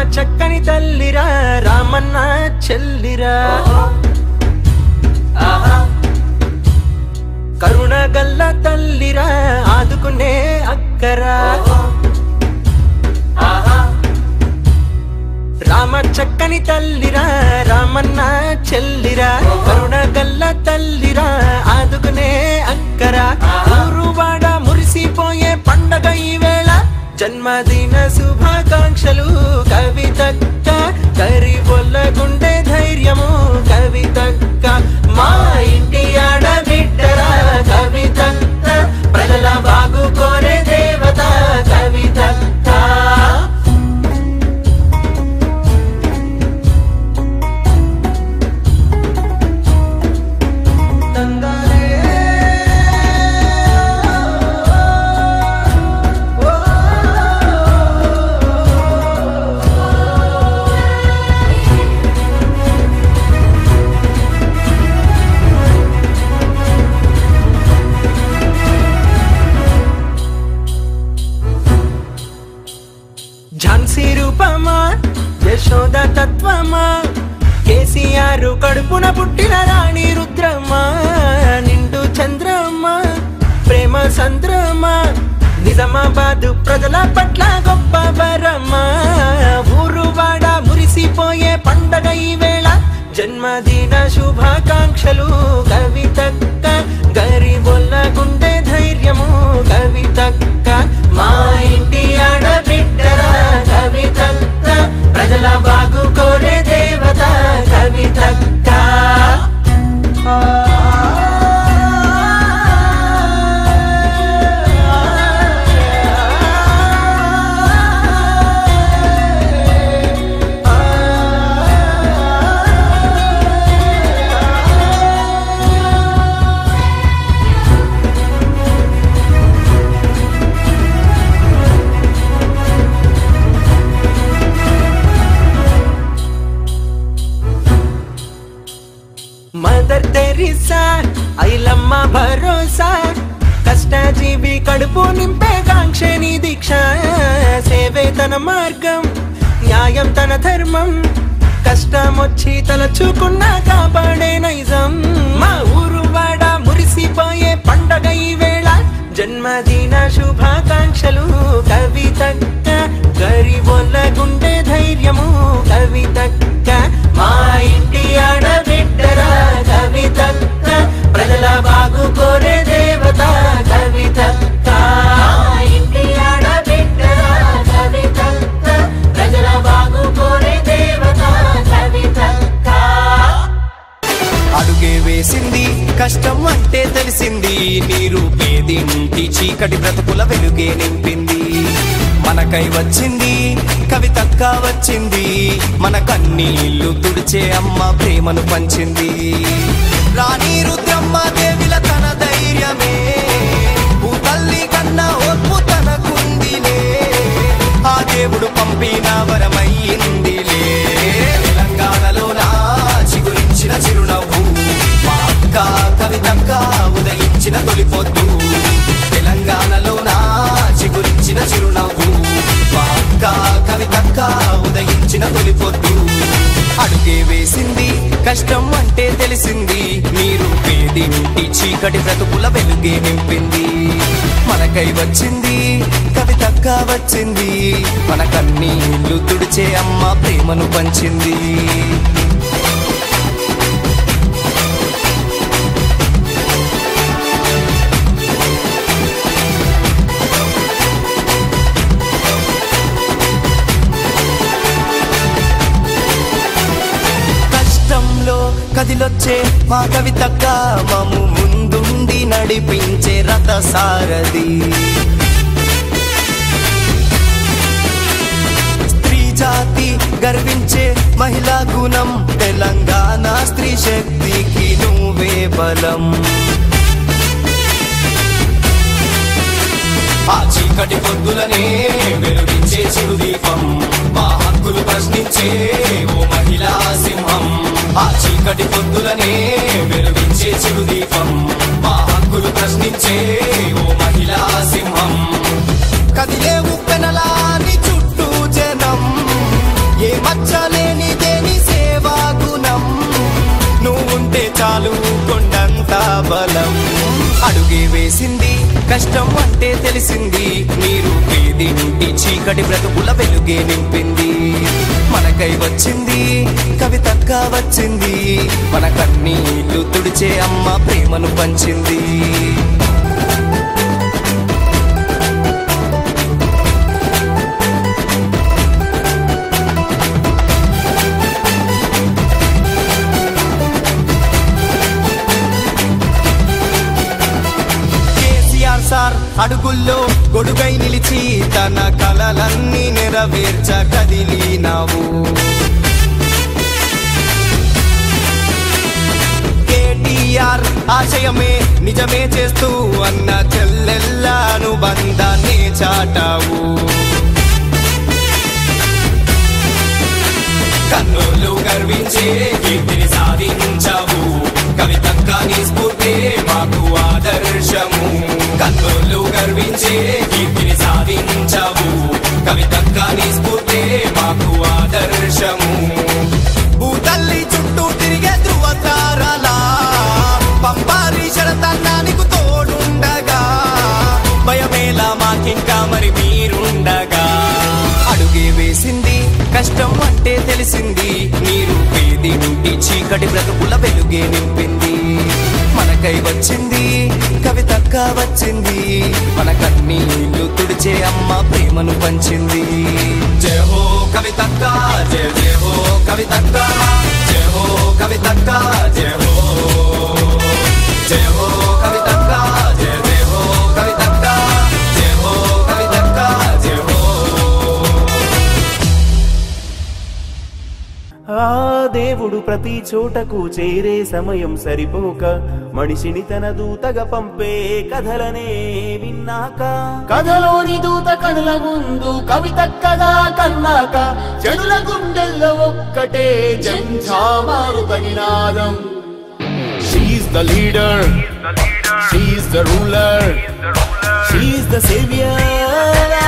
చక్కని తల్లిరా రామన్న చెల్లిరా కరుణ గల్ల తల్లిరా ఆదుకునే అక్కరా రామ చక్కని తల్లిరా రామన్న చెల్లిరా కరుణ గల్ల తల్లిరా ఆదుకునే అక్కరా ఊరువాడ మురిసిపోయే పండగ ఈ వేళ జన్మదిన శుభాకాంక్షలు కవితక్క కరి గుండె ధైర్యము కవితక్క మా ఇంటి ఆడబిడ్డరా కవితక్క ప్రజల బాగు కోరే దేవత కవితక్క ఝాన్సీ రూపమా యశోద తత్వమా కేసీఆర్ కడుపున పుట్టిన రాణి రుద్రమా నిండు చంద్రమా ప్రేమ సంద్రమా నిజామాబాద్ ప్రజల పట్ల గొప్ప వరమా ఊరువాడ మురిసిపోయే పండగ ఈ వేళ జన్మదిన శుభాకాంక్షలు కవితక్క గరిబొల్ల గుండె ధైర్యము కవితక్క మా ఇంటి ఆడబిడ్డరా కవితక్క ప్రజల బాగు కోరే దేవత కవితక్క మదర్ తెరిసా ఐలమ్మ భరోసా కష్టజీవి కడుపు నింపే కాంక్షని దీక్ష సేవే తన మార్గం న్యాయం తన ధర్మం కష్టం వచ్చి తలచుకున్నా కాపాడే నైజం మా ఊరు వాడ మురిసిపోయే పండగ ఈ వేళ జన్మదిన శుభాకాంక్షలు కవితక్క గరిబొల్ల గుండె ధైర్యము కవితక్క మా ఇంటి ఆడబిడ్డరా కవితక్క ప్రజల బాగు కోరే దేవత కవితక్క మా ఇంటి ఆడబిడ్డరా కవితక్క ప్రజల బాగు కోరే దేవత కవితక్క అడుగే వేసింది కష్టం అంటే తెలిసింది నీరు పేదింటి చీకటి బ్రతుకుల వెలుగే నింపింది మనకై వచ్చింది కవితక్క వచ్చింది మన కన్నీళ్లు తుడిచే అమ్మ ప్రేమను పంచింది రాణి రుద్రమ్మ దేవిల తన ధైర్యమే భూతల్లి కన్నా ఓర్పు తనకుందిలే ఆ దేవుడు పంపిన వరమయ్యిందిలే తెలంగాణలో నా చిగురించిన చిరునవ్వు మా అక్క కవితక్క ఉదయించిన తొలిపొద్దు తెలంగాణలో నా చిగురించిన చిరునవ్వు మా అక్క కవితక్క ఉదయించిన తొలిపొద్దు అడుగే వేసింది కష్టం అంటే తెలిసింది నీరు పేదింటి చీకటి బ్రతుకుల వెలుగే నింపింది మనకై వచ్చింది కవితక్క వచ్చింది మన కన్నీళ్లు తుడిచే అమ్మ ప్రేమను పంచింది కష్టంలో కదిలొచ్చే మా కవితక్క మము ముందుండి నడిపించే రథ సారథి స్త్రీ జాతి గర్వించే మహిళా గుణం తెలంగాణ స్త్రీ శక్తికి నువ్వే బలం ఆ చీకటి పొద్దులనే వెలుగించే చిరుదీపం మా హక్కులు ప్రశ్నించే ఓ మహిళా సింహం ఆ చీకటి పొద్దులనే వెలుగించే చిరుదీపం మా హక్కులు ప్రశ్నించే ఓ మహిళా సింహం కదిలే ఉప్పెనలాని చుట్టూ జనం అడుగే వేసింది కష్టం అంటే తెలిసింది నీరు పేదింటి చీకటి బ్రతుకుల వెలుగే నింపింది మనకై వచ్చింది కవితక్క వచ్చింది మన కన్నీళ్లు తుడిచే అమ్మ ప్రేమను పంచింది కేసీఆర్ సార్ అడుగుల్లో గొడుగై నిలిచి తన కలలన్నీ నెరవేర్చ కదిలినావు కేటీఆర్ ఆశయమే నిజమే చేస్తూ అన్న చెల్లెల్ల అనుబంధాన్ని చాటావు కన్నులు గర్వించే కీర్తిని సాధించావు కవితక్క నీ స్ఫూర్తే మాకు ఆదర్శము కన్నులు గర్వించే కీర్తిని సాధించావు కవితక్క నీ స్ఫూర్తే మాకు ఆదర్శము భూతల్లి చుట్టూ తిరిగే ధృవతారలా పంపారి శరతన్నా నీకు తోడుండగా భయమేలా మాకింకా మరి మీరుండగా అడుగే వేసింది కష్టం అంటే తెలిసింది నీరు పేదింటి చీకటి బ్రతుకుల వెలుగే నింపింది మనకై వచ్చింది కవితక్క వచ్చింది మన కన్నీళ్లు తుడిచే అమ్మ ప్రేమను పంచింది జయ హో కవితక్క జయ జయ హో కవితక్క జయ హో కవితక్క జయ హో జయ హో కవితక్క జయ జయ హో కవితక్క జయ హో కవితక్క జయ హో ఆ దేవుడు ప్రతి చోటకు చేరే సమయం సరిపోక మనిషిని తన దూతగా పంపే కథలనే విన్నాక కథలోని దూత కనుల ముందు కవిత కదా కన్నాక చెడుల గుండెల్లో ఒక్కటే జంఝామారు తగినాదం She's the leader. She's the ruler. She's the saviour